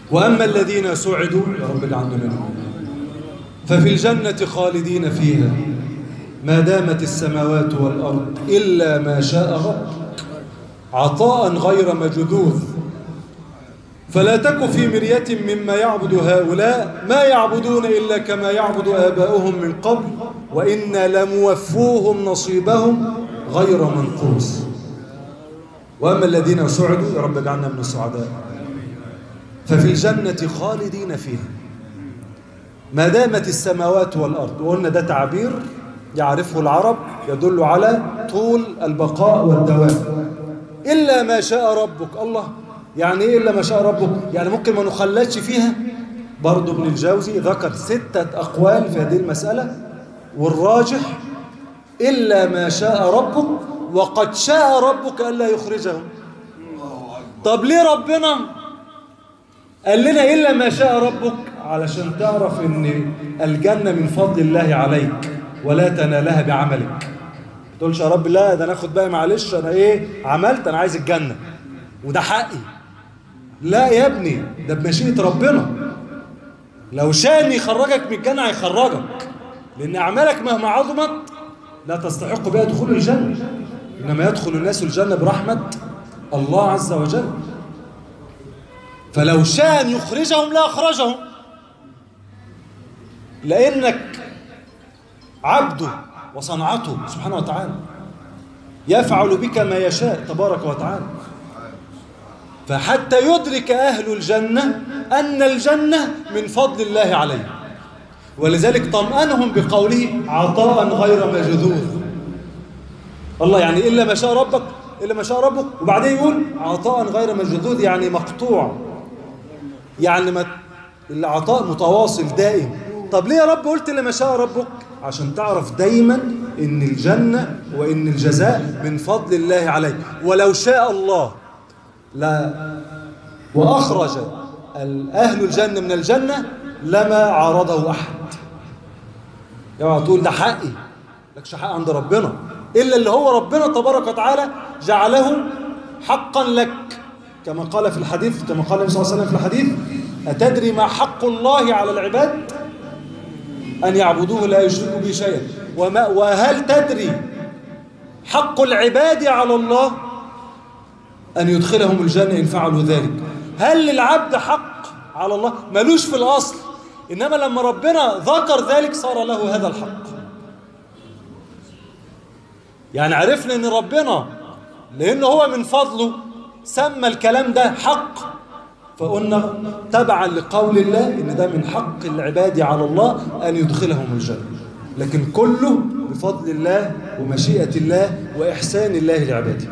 وأما الذين سعدوا يا رب اجعلنا منهم ففي الجنة خالدين فيها ما دامت السماوات والأرض إلا ما شاء ربك عطاء غير مجذوذ فلا تك في مرية مما يعبد هؤلاء ما يعبدون إلا كما يعبد آباؤهم من قبل وإنا لموفوهم نصيبهم غير منقوص وأما الذين سعدوا يا رب اجعلنا من السعداء ففي الجنة خالدين فيها ما دامت السماوات والأرض وقلنا ده تعبير يعرفه العرب يدل على طول البقاء والدوام إلا ما شاء ربك الله يعني إيه إلا ما شاء ربك يعني ممكن ما نخلدش فيها برضو ابن الجوزي ذكر ستة أقوال في هذه المسألة والراجح إلا ما شاء ربك وقد شاء ربك ألا يخرجهم طب ليه ربنا قال لنا إلا ما شاء ربك علشان تعرف ان الجنة من فضل الله عليك ولا تنالها بعملك تقولش يا رب لا ده انا اخد بقى معلش انا ايه عملت انا عايز الجنة وده حقي لا يا ابني ده بمشيئة ربنا لو شاء يخرجك من الجنة هيخرجك لان اعمالك مهما عظمت لا تستحق بها دخول الجنة انما يدخل الناس الجنة برحمة الله عز وجل فلو شاء أن يخرجهم لا أخرجهم لأنك عبده وصنعته سبحانه وتعالى يفعل بك ما يشاء تبارك وتعالى فحتى يدرك أهل الجنة أن الجنة من فضل الله عليه ولذلك طمأنهم بقوله عطاء غير مجذوذ الله يعني إلا ما شاء ربك إلا ما شاء ربك وبعدين يقول عطاء غير مجذوذ يعني مقطوع يعني ما العطاء متواصل دائم طب ليه يا رب قلت لما شاء ربك عشان تعرف دايما ان الجنة وان الجزاء من فضل الله عليك ولو شاء الله لا واخرج اهل الجنة من الجنة لما عارضه احد يعني تقول ده حقي لكش حق عند ربنا الا اللي هو ربنا تبارك وتعالى جعله حقا لك كما قال في الحديث كما قال النبي صلى الله عليه وسلم في الحديث أتدري ما حق الله على العباد أن يعبدوه لا يشركوا به شيئا وما وهل تدري حق العباد على الله أن يدخلهم الجنة إن فعلوا ذلك هل للعبد حق على الله ملوش في الأصل إنما لما ربنا ذكر ذلك صار له هذا الحق يعني عرفنا أن ربنا لأنه هو من فضله سمى الكلام ده حق فقلنا تبعا لقول الله ان ده من حق العباد على الله ان يدخلهم الجنه لكن كله بفضل الله ومشيئه الله واحسان الله لعباده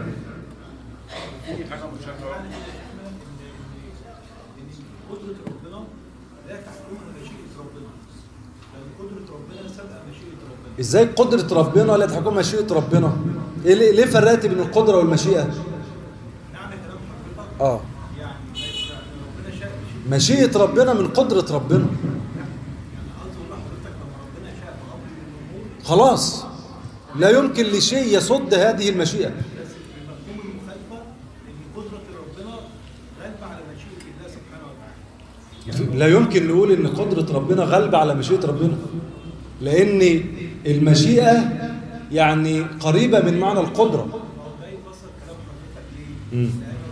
ازاي قدرة ربنا لا تحكم مشيئة ربنا إيه ليه ليه فرقت بين القدرة والمشيئة اه مشيئة ربنا من قدرة ربنا خلاص لا يمكن لشيء يصد هذه المشيئة لا يمكن نقول ان قدرة ربنا غالبة على مشيئة ربنا لان المشيئة يعني قريبة من معنى القدرة مم.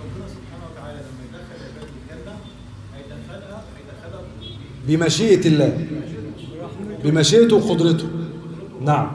بمشيئة الله بمشيئته وقدرته نعم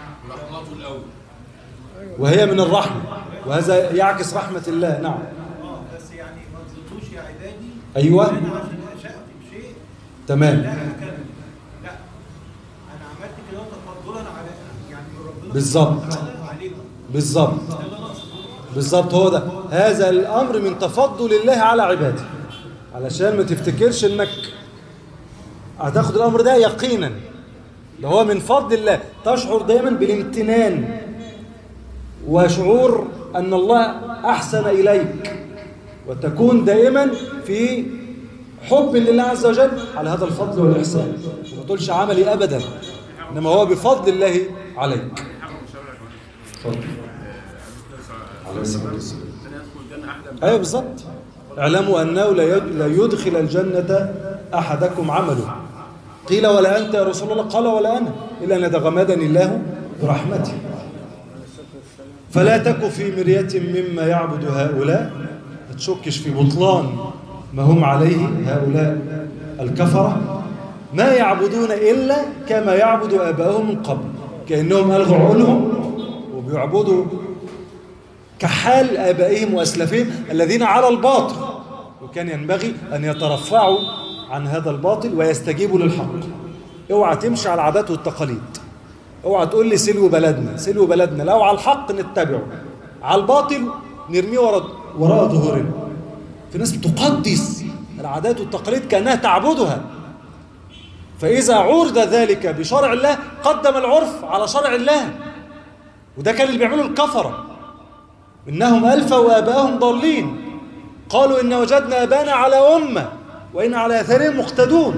وهي من الرحمة وهذا يعكس رحمة الله نعم بس يعني ما تظلموش يا عبادي أيوة انا عشان اشأت بشيء تمام لا أكمل لا انا عملت كده تفضلا على يعني من ربنا بالظبط عليكم بالظبط ده اللي انا اقصده بالظبط هو ده هذا الأمر من تفضل الله على عباده علشان ما تفتكرش انك هتاخد الأمر ده يقينا ده هو من فضل الله تشعر دايما بالامتنان وشعور أن الله أحسن إليك وتكون دائما في حب لله عز وجل على هذا الفضل والإحسان وما تقولش عملي أبدا إنما هو بفضل الله عليك اتفضل عليه الصلاة والسلام ايوه بالظبط اعلموا أنه لا يد- لا يدخل الجنة أحدكم عمله قيل ولا أنت يا رسول الله قال ولا أنا إلا أن يتغمدني الله برحمته فلا تك في مرية مما يعبد هؤلاء ما تشكش في بطلان ما هم عليه هؤلاء الكفرة ما يعبدون إلا كما يعبد آباؤهم من قبل كأنهم ألغوا عقولهم وبيعبدوا كحال آبائهم وأسلافهم الذين على الباطل وكان ينبغي أن يترفعوا عن هذا الباطل ويستجيبوا للحق اوعى تمشي على العادات والتقاليد اوعى تقول لي سلو بلدنا سلو بلدنا لو على الحق نتبعه على الباطل نرميه وراء وراء ظهورنا في ناس بتقدس العادات والتقاليد كأنها تعبدها فإذا عرض ذلك بشرع الله قدم العرف على شرع الله وده كان اللي بيعمله الكفرة إنهم ألفوا آباءهم ضالين قالوا إن وجدنا آبانا على أمة وإن على أثرهم مقتدون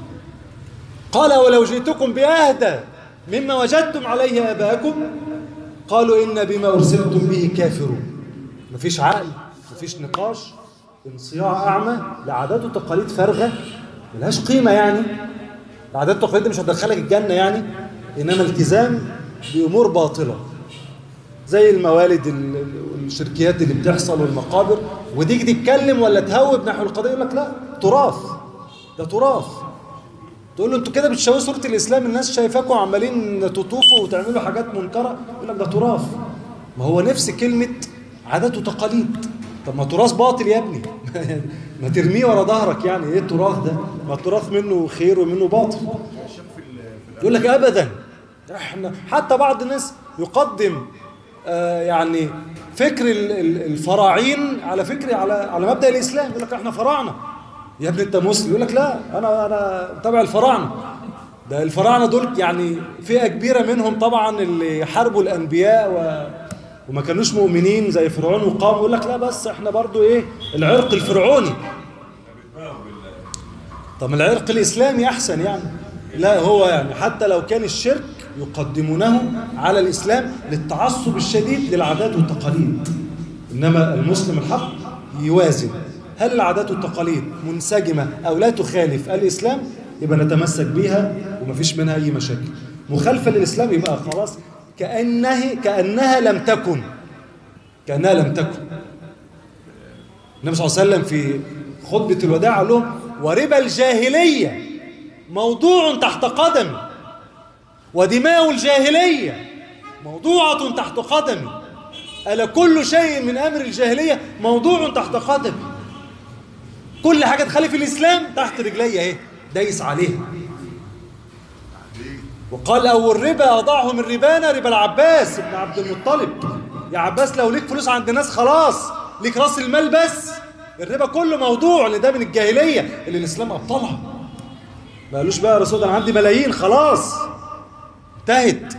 قال ولو جئتكم بأهدى مما وجدتم عليه آباءكم قالوا إن بما أرسلتم به كافرون مفيش عقل مفيش نقاش انصياع أعمى لعادات وتقاليد فارغة ملهاش قيمة يعني العادات والتقاليد دي مش هتدخلك الجنة يعني إنما التزام بأمور باطلة زي الموالد ال- ال- والشركيات اللي بتحصل والمقابر وتيجي تتكلم ولا تهوب نحو القضية يقول لك لا تراث ده تراث تقول له انتوا كده بتشوهوا صورة الإسلام الناس شايفاكم عمالين تطوفوا وتعملوا حاجات منكرة يقول لك ده تراث ما هو نفس كلمة عادات وتقاليد طب ما تراث باطل يا ابني ما ترميه ورا ظهرك يعني ايه التراث ده ما التراث منه خير ومنه باطل يقول لك ابدا احنا حتى بعض الناس يقدم آه يعني فكر ال- ال- الفراعين على فكر على على مبدا الاسلام يقول لك احنا فراعنه يا ابني انت مسلم يقول لك لا انا انا تبع الفراعنه ده الفراعنه دول يعني فئه كبيره منهم طبعا اللي حاربوا الانبياء و وما كانوش مؤمنين زي فرعون وقام يقول لك لا بس احنا برضو ايه العرق الفرعوني طب العرق الإسلامي أحسن يعني لا هو يعني حتى لو كان الشرك يقدمونه على الإسلام للتعصب الشديد للعادات والتقاليد إنما المسلم الحق يوازن هل العادات والتقاليد منسجمة أو لا تخالف الإسلام يبقى نتمسك بيها ومفيش منها أي مشاكل مخالفة للإسلام يبقى خلاص كأنه كأنها لم تكن كأنها لم تكن النبي صلى الله عليه وسلم في خطبة الوداع قال لهم وربا الجاهلية موضوع تحت قدمي ودماء الجاهلية موضوعة تحت قدمي ألا كل شيء من أمر الجاهلية موضوع تحت قدمي كل حاجة تخالف الإسلام تحت رجلي اهي دايس عليها وقال أو الربا أضعه من ربانا ربا العباس ابن عبد المطلب يا عباس لو ليك فلوس عند الناس خلاص ليك راس المال بس الربا كله موضوع اللي ده من الجاهلية اللي الإسلام أبطلها ما قالوش بقى يا رسول الله أنا عندي ملايين خلاص انتهت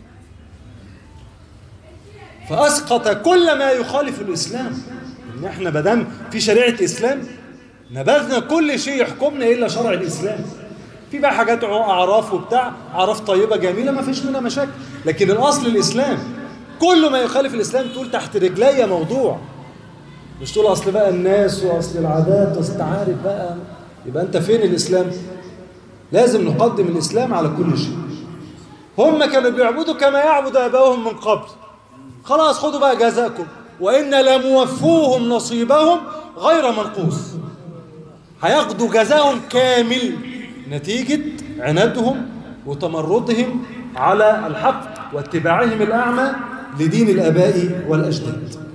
فأسقط كل ما يخالف الإسلام إن إحنا بدم في شريعة إسلام نبذنا كل شيء يحكمنا إلا شرع الإسلام في بقى حاجات أعراف وبتاع أعراف طيبة جميلة ما فيش منها مشاكل لكن الأصل الإسلام كل ما يخالف الإسلام تقول تحت رجلي موضوع مش تقول أصل بقى الناس وأصل العادات وأصل أنت عارف بقى يبقى أنت فين الإسلام لازم نقدم الإسلام على كل شيء هم كانوا بيعبدوا كما يعبد آباؤهم من قبل خلاص خدوا بقى جزاكم وإن لموفوهم نصيبهم غير منقوص هياخدوا جزاهم كامل نتيجة عنادهم وتمردهم على الحق واتباعهم الأعمى لدين الآباء والأجداد